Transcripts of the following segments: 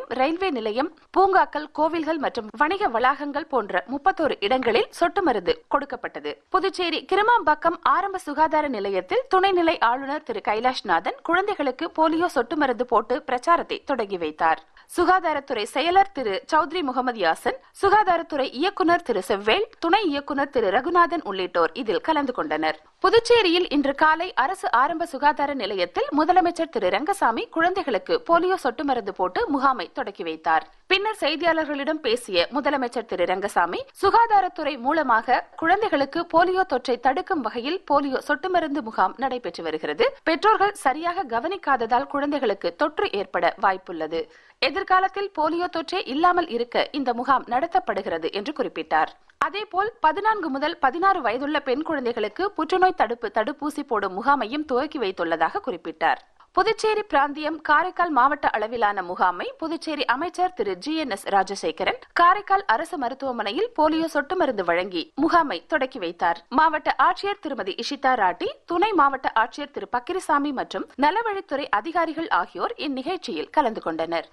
நிலையம் ரயில்வே நிலையம் பூங்காக்கள் கோவில்கள் மற்றும் வணிக வளாகங்கள் போன்ற முப்பத்தோரு இடங்களில் சொட்டு மருந்து கொடுக்கப்பட்டது புதுச்சேரி கிருமாம்பாக்கம் ஆரம்ப சுகாதார நிலையத்தில் துணைநிலை ஆளுநர் திரு கைலாஷ்நாதன் குழந்தைகளுக்கு போலியோ சொட்டு மருந்து போட்டு பிரச்சாரத்தை தொடங்கி வைத்தார் சுகாதாரத்துறை செயலர் திரு சௌத்ரி முகமது யாசன் சுகாதாரத்துறை இயக்குநர் திரு செவ்வேல் துணை இயக்குநர் திரு ரகுநாதன் உள்ளிட்டோர் இதில் கலந்து கொண்டனர் புதுச்சேரியில் இன்று காலை அரசு ஆரம்ப சுகாதார நிலையத்தில் முதலமைச்சர் திரு ரங்கசாமி குழந்தைகளுக்கு போலியோ சொட்டு மருந்து போட்டு முகாமை தொடக்கி வைத்தார் பின்னர் செய்தியாளர்களிடம் பேசிய முதலமைச்சர் திரு ரங்கசாமி சுகாதாரத்துறை மூலமாக குழந்தைகளுக்கு போலியோ தொற்றை தடுக்கும் வகையில் போலியோ சொட்டு மருந்து முகாம் நடைபெற்று வருகிறது பெற்றோர்கள் சரியாக கவனிக்காததால் குழந்தைகளுக்கு தொற்று ஏற்பட வாய்ப்புள்ளது எதிர்காலத்தில் போலியோ தொற்றே இல்லாமல் இருக்க இந்த முகாம் நடத்தப்படுகிறது என்று குறிப்பிட்டார் அதேபோல் பதினான்கு முதல் பதினாறு வயதுள்ள பெண் குழந்தைகளுக்கு புற்றுநோய் தடுப்பு தடுப்பூசி போடும் முகாமையும் துவக்கி வைத்துள்ளதாக குறிப்பிட்டார் புதுச்சேரி பிராந்தியம் காரைக்கால் மாவட்ட அளவிலான முகாமை புதுச்சேரி அமைச்சர் திரு G N S Rajasekaran Karaikal அரசு மருத்துவமனையில் போலியோ சொட்டு மருந்து வழங்கி முகாமை தொடக்கி வைத்தார் மாவட்ட ஆட்சியர் திருமதி இஷிதா ராட்டி துணை மாவட்ட ஆட்சியர் திரு பக்கிரிசாமி மற்றும் நலவழித்துறை அதிகாரிகள் ஆகியோர் இந்நிகழ்ச்சியில் கலந்து கொண்டனர்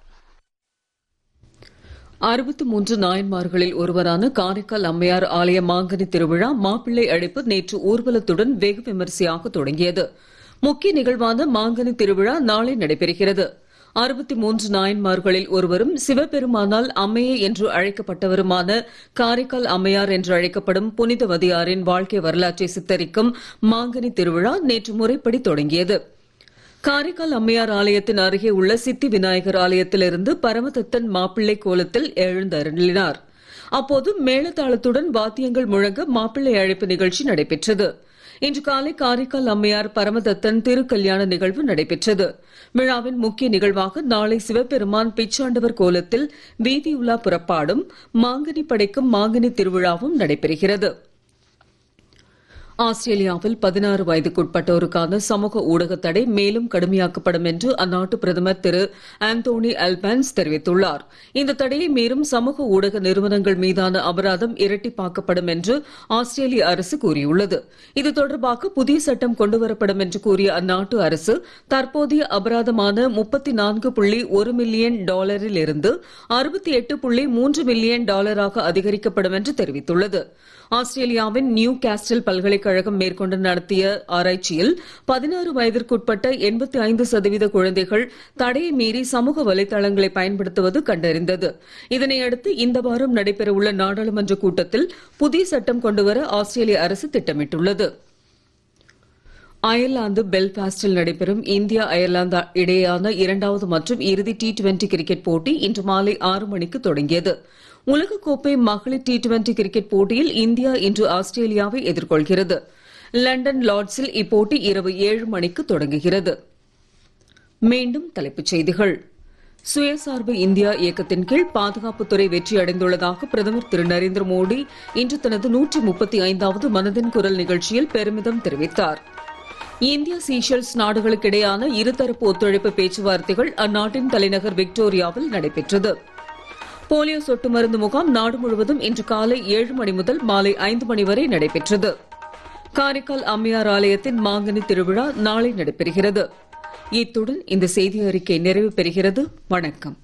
அறுபத்தி மூன்று நாயன்மார்களில் ஒருவரான காரைக்கால் அம்மையார் ஆலய மாங்கனி திருவிழா மாப்பிள்ளை அழைப்பு நேற்று ஊர்வலத்துடன் வெகு விமரிசையாக தொடங்கியது முக்கிய நிகழ்வான மாங்கனி திருவிழா நாளை நடைபெறுகிறது அறுபத்தி மூன்று நாயன்மார்களில் ஒருவரும் சிவபெருமானால் அம்மையே என்று அழைக்கப்பட்டவருமான காரைக்கால் அம்மையார் என்று அழைக்கப்படும் புனிதவதியாரின் வாழ்க்கை வரலாற்றை சித்தரிக்கும் மாங்கனி திருவிழா நேற்று முறைப்படி தொடங்கியது காரைக்கால் அம்மையார் ஆலயத்தின் அருகே உள்ள சித்தி விநாயகர் ஆலயத்திலிருந்து பரமதத்தன் மாப்பிள்ளை கோலத்தில் எழுந்தருளினார் அப்போது மேளதாளத்துடன் வாத்தியங்கள் முழங்க மாப்பிள்ளை அழைப்பு நிகழ்ச்சி நடைபெற்றது இன்று காலை காரைக்கால் அம்மையார் பரமதத்தன் திருக்கல்யாண நிகழ்வு நடைபெற்றது விழாவின் முக்கிய நிகழ்வாக நாளை சிவபெருமான் பிச்சாண்டவர் கோலத்தில் வீதியுலா புறப்பாடும் மாங்கனி படைக்கும் மாங்கனி திருவிழாவும் நடைபெறுகிறது ஆஸ்திரேலியாவில் பதினாறு வயதுக்குட்பட்டோருக்கான சமூக ஊடக தடை மேலும் கடுமையாக்கப்படும் என்று அந்நாட்டு பிரதமர் திரு ஆந்தோனி அல்பான்ஸ் தெரிவித்துள்ளார் இந்த தடையை மீறும் சமூக ஊடக நிறுவனங்கள் மீதான அபராதம் இரட்டிப்பாக்கப்படும் என்று ஆஸ்திரேலிய அரசு கூறியுள்ளது இது தொடர்பாக புதிய சட்டம் கொண்டுவரப்படும் என்று கூறிய அந்நாட்டு அரசு தற்போதைய அபராதமான முப்பத்தி நான்கு புள்ளி ஒரு மில்லியன் டாலரில் இருந்து அறுபத்தி எட்டு புள்ளி மூன்று மில்லியன் டாலராக அதிகரிக்கப்படும் என்று தெரிவித்துள்ளது ஆஸ்திரேலியாவின் நியூ கேஸ்டல் பல்கலைக்கழகம் மேற்கொண்டு நடத்திய ஆராய்ச்சியில் பதினாறு வயதிற்குட்பட்ட எண்பத்தி ஐந்து சதவீத குழந்தைகள் தடையை மீறி சமூக வலைதளங்களை பயன்படுத்துவது கண்டறிந்தது இதனையடுத்து இந்த வாரம் நடைபெறவுள்ள நாடாளுமன்ற கூட்டத்தில் புதிய சட்டம் கொண்டுவர ஆஸ்திரேலிய அரசு திட்டமிட்டுள்ளது அயர்லாந்து பெல்பாஸ்டில் நடைபெறும் இந்தியா அயர்லாந்து இடையேயான இரண்டாவது மற்றும் இறுதி டி டுவெண்டி கிரிக்கெட் போட்டி இன்று மாலை ஆறு மணிக்கு தொடங்கியது உலகக்கோப்பை மகளிர் டி டுவெண்டி கிரிக்கெட் போட்டியில் இந்தியா இன்று ஆஸ்திரேலியாவை எதிர்கொள்கிறது லண்டன் லார்ட்ஸில் இப்போட்டி இரவு ஏழு மணிக்கு தொடங்குகிறது மீண்டும் தலைப்புச் செய்திகள் சுயசார்பு இந்தியா இயக்கத்தின் கீழ் பாதுகாப்புத்துறை வெற்றி அடைந்துள்ளதாக பிரதமர் திரு நரேந்திர மோடி இன்று தனது நூற்றி முப்பத்தி ஐந்தாவது மனதின் குரல் நிகழ்ச்சியில் பெருமிதம் தெரிவித்தார் இந்தியா சீஷெல்ஸ் நாடுகளுக்கிடையான இருதரப்பு ஒத்துழைப்பு பேச்சுவார்த்தைகள் அந்நாட்டின் தலைநகர் விக்டோரியாவில் நடைபெற்றது போலியோ சொட்டு மருந்து முகாம் நாடு முழுவதும் இன்று காலை ஏழு மணி முதல் மாலை ஐந்து மணி வரை நடைபெற்றது காரைக்கால் அம்மையார் ஆலயத்தின் மாங்கனி திருவிழா நாளை நடைபெறுகிறது இத்துடன் இந்த செய்தி அறிக்கை நிறைவு பெறுகிறது வணக்கம்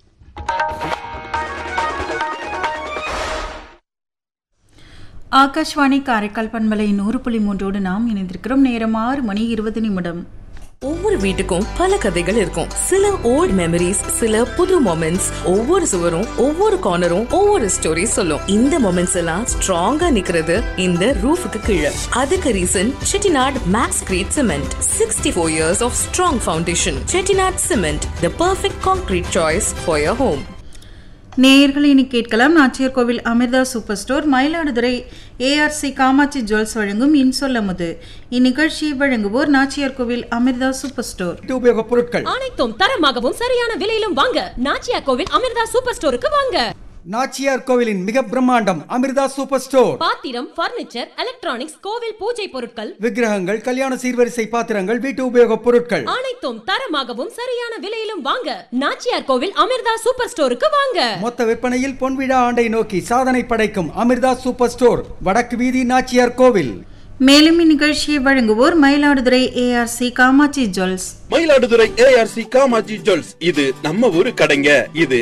ஆகாஷ்வாணி காரைக்கால் பண்பலை நூறு புள்ளி மூன்றோடு நாம் இணைந்திருக்கிறோம் நேரம் ஆறு மணி இருபது நிமிடம் ஒவ்வொரு வீட்டுக்கும் பல கதைகள் இருக்கும் சில ஓல்ட் மெமரிஸ் சில புது மொமெண்ட்ஸ் ஒவ்வொரு சுவரும் ஒவ்வொரு கார்னரும் ஒவ்வொரு ஸ்டோரி சொல்லும் இந்த மொமெண்ட்ஸ் எல்லாம் ஸ்ட்ராங்கா நிக்கிறது இந்த ரூஃபுக்கு கீழே அதுக்கு reason Chettinad Maxcrete cement sixty four years of strong foundation Chettinad cement the perfect concrete choice for your home நேயர்கள் இனி கேட்கலாம் Nachiyar Koil Amirtha super store Mayiladuthurai ARC Kamatchi jewels வழங்கும் இன்சொல்லமுது இந்நிகழ்ச்சியை வழங்குவோர் நாச்சியார் கோவில் அமிர்தா சூப்பர் ஸ்டோர் வீட்டு உபயோகப் பொருட்கள் அனைத்தும் தரமாகவும் சரியான விலையிலும் வாங்க நாச்சியா கோவில் அமிர்தா சூப்பர் ஸ்டோருக்கு வாங்க நாச்சியார் கோவிலின் மிக பிரம்மாண்டம் அமிர்தா சூப்பர் ஸ்டோர் பாத்திரம் பர்னிச்சர் எலக்ட்ரானிக்ஸ் கோவில் பூஜை பொருட்கள் விக்கிரகங்கள் கல்யாண சீர்வரிசை பாத்திரங்கள் வீட்டு உபயோகப் பொருட்கள் அனைத்தும் தரமாகவும் சரியான விலையிலும் வாங்க நாச்சியார் கோவில் அமிர்தா சூப்பர் ஸ்டோருக்கு வாங்க மொத்த விற்பனையில் பொன்விழா ஆண்டை நோக்கி சாதனை படைக்கும் அமிர்தா சூப்பர் ஸ்டோர் வடக்கு வீதி நாச்சியார் கோவில் மேலும் இந்நிகழ்ச்சியை வழங்குவோர் Mayiladuthurai ARC Kamatchi jewels Mayiladuthurai ARC Kamatchi jewels இது நம்ம ஊரு கடைங்க இது